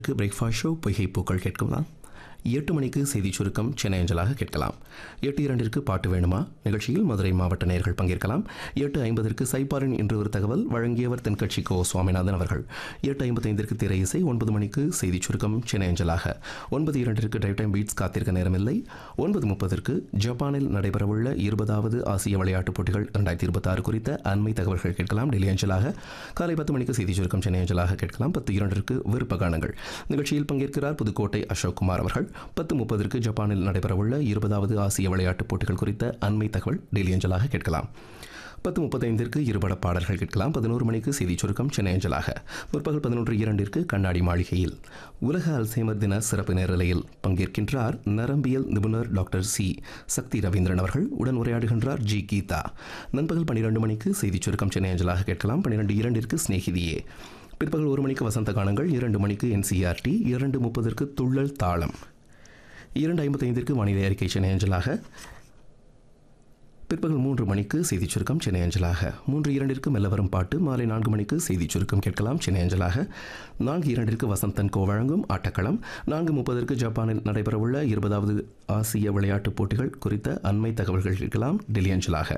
breakfast show பொய்கை பூக்கள் கேட்கலாம் எட்டு மணிக்கு செய்திச் சுருக்கம் சென்னை அஞ்சலாக கேட்கலாம் எட்டு இரண்டிற்கு பாட்டு வேணுமா நிகழ்ச்சியில் மதுரை மாவட்ட நேயர்கள் பங்கேற்கலாம் எட்டு ஐம்பதற்கு சைப்பாரின் இன்று ஒரு தகவல் வழங்கியவர் தென்கட்சி கோ சுவாமிநாதன் அவர்கள் எட்டு ஐம்பத்தைந்திற்கு திரை இசை ஒன்பது மணிக்கு செய்திச் சுருக்கம் சென்னை அஞ்சலாக ஒன்பது இரண்டிற்கு டிரைவ் டைம் பீட்ஸ் காத்திருக்க நேரமில்லை ஒன்பது முப்பதற்கு ஜப்பானில் நடைபெறவுள்ள இருபதாவது ஆசிய விளையாட்டுப் போட்டிகள் இரண்டாயிரத்தி இருபத்தாறு குறித்த அண்மை தகவல்கள் கேட்கலாம் டெல்லி அஞ்சலாக காலை பத்து மணிக்கு செய்திச் சுருக்கம் சென்னை அஞ்சலாக கேட்கலாம் பத்து இரண்டிற்கு விருப்ப கானங்கள் நிகழ்ச்சியில் பங்கேற்கிறார் புதுக்கோட்டை அசோக் குமார் அவர்கள் பத்து முப்பதற்கு ஜப்பானில் நடைபெறவுள்ள இருபதாவது ஆசிய விளையாட்டுப் போட்டிகள் குறித்த அண்மை தகவல் டெல்லி அஞ்சலாக கேட்கலாம் பத்து முப்பத்தைந்திற்கு இருபட பாடல்கள் கேட்கலாம் பதினோரு மணிக்கு செய்தி சுருக்கம் சென்னை அஞ்சலாக முற்பகல் பதினொன்று இரண்டிற்கு கண்ணாடி மாளிகையில் உலக அல்சைமர் தின சிறப்பு நேரலையில் பங்கேற்கின்றார் நரம்பியல் நிபுணர் டாக்டர் சி சக்தி ரவீந்திரன் அவர்கள் உடன் உரையாடுகின்றார் ஜி கீதா நண்பகல் பன்னிரண்டு மணிக்கு செய்தி சுருக்கம் சென்னை அஞ்சலாக கேட்கலாம் பன்னிரெண்டு இரண்டிற்கு சிநேகிதியே பிற்பகல் ஒரு மணிக்கு வசந்த கானங்கள் இரண்டு மணிக்கு என்சிஆர்டி இரண்டு முப்பதற்கு துள்ளல் தாளம் இரண்டு ஐம்பத்தைந்திற்கு வானிலை அறிக்கை சென்னை அஞ்சலாக பிற்பகல் மூன்று மணிக்கு செய்திச் சுருக்கம் சென்னை அஞ்சலாக மூன்று இரண்டிற்கு மெல்ல வரும் பாட்டு மாலை நான்கு மணிக்கு செய்திச் சுருக்கம் கேட்கலாம் சென்னை அஞ்சலாக நான்கு இரண்டிற்கு வசந்தன் கோ வழங்கும் ஆட்டக்களம் நான்கு முப்பதற்கு ஜப்பானில் நடைபெறவுள்ள இருபதாவது ஆசிய விளையாட்டுப் போட்டிகள் குறித்த அண்மை தகவல்கள் கேட்கலாம் டெல்லி அஞ்சலாக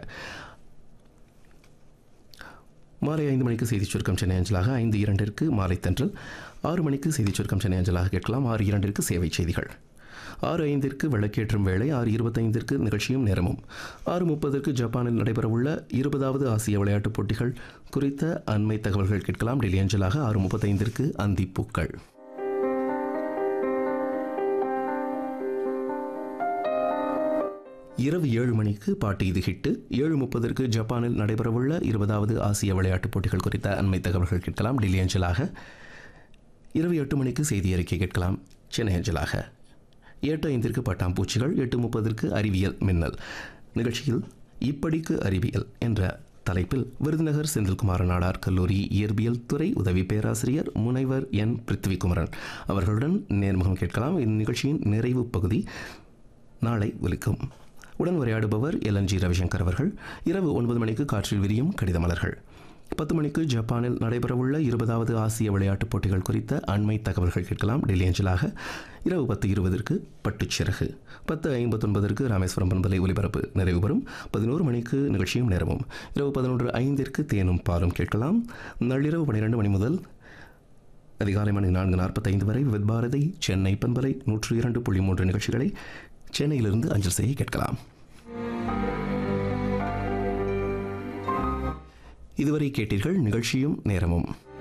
மாலை ஐந்து மணிக்கு செய்திச் சுருக்கம் சென்னை அஞ்சலாக ஐந்து இரண்டிற்கு மாலை தென்றல் ஆறு மணிக்கு செய்திச் சுருக்கம் சென்னை அஞ்சலாக கேட்கலாம் ஆறு இரண்டிற்கு சேவை செய்திகள் ஆறு ஐந்திற்கு விளக்கேற்றும் வேளை ஆறு இருபத்தைந்திற்கு நிகழ்ச்சியும் நேரமும் ஆறு முப்பதற்கு ஜப்பானில் நடைபெறவுள்ள இருபதாவது ஆசிய விளையாட்டுப் போட்டிகள் குறித்த அண்மை தகவல்கள் கேட்கலாம் டெல்லி அஞ்சலாக ஆறு முப்பத்தைந்திற்கு அந்திப்பூக்கள் இரவு ஏழு மணிக்கு பாட்டு இது ஹிட்டு ஏழு முப்பதற்கு ஜப்பானில் நடைபெறவுள்ள இருபதாவது ஆசிய விளையாட்டுப் போட்டிகள் குறித்த அண்மை தகவல்கள் கேட்கலாம் டெல்லி அஞ்சலாக இரவு எட்டு மணிக்கு செய்தி அறிக்கை கேட்கலாம் சென்னை அஞ்சலாக எட்டு ஐந்திற்கு பட்டாம்பூச்சிகள் எட்டு முப்பதற்கு அறிவியல் மின்னல் நிகழ்ச்சியில் இப்படிக்கு அறிவியல் என்ற தலைப்பில் விருதுநகர் செந்தில்குமார நாடார் கல்லூரி இயற்பியல் துறை உதவி பேராசிரியர் முனைவர் என் பிருத்விகுமரன் அவர்களுடன் நேர்முகம் கேட்கலாம் இந்நிகழ்ச்சியின் நிறைவு பகுதி நாளை ஒலிக்கும் உடன் உரையாடுபவர் எல்என்ஜி ரவிசங்கர் அவர்கள் இரவு ஒன்பது மணிக்கு காற்றில் விரியும் கடித மலர்கள் பத்து மணிக்கு ஜப்பானில் நடைபெறவுள்ள இருபதாவது ஆசிய விளையாட்டுப் போட்டிகள் குறித்த அண்மை தகவல்கள் கேட்கலாம் டெல்லி அஞ்சலாக இரவு பத்து இருபதற்கு பட்டுச்சிறகு பத்து ஐம்பத்தொன்பதற்கு ராமேஸ்வரம் பண்பலை ஒலிபரப்பு நிறைவு பெறும் பதினோரு மணிக்கு நிகழ்ச்சியும் நேரமும் இரவு பதினொன்று ஐந்திற்கு தேனும் பாலும் கேட்கலாம் நள்ளிரவு பன்னிரெண்டு மணி முதல் அதிகாலை மணி நான்கு நாற்பத்தைந்து வரை வித் பாரதி சென்னை பண்பலை நூற்று இரண்டு புள்ளி மூன்று நிகழ்ச்சிகளை சென்னையிலிருந்து அஞ்சல் செய்ய கேட்கலாம் இதுவரை கேட்டீர்கள் நிகழ்ச்சியும் நேரமும்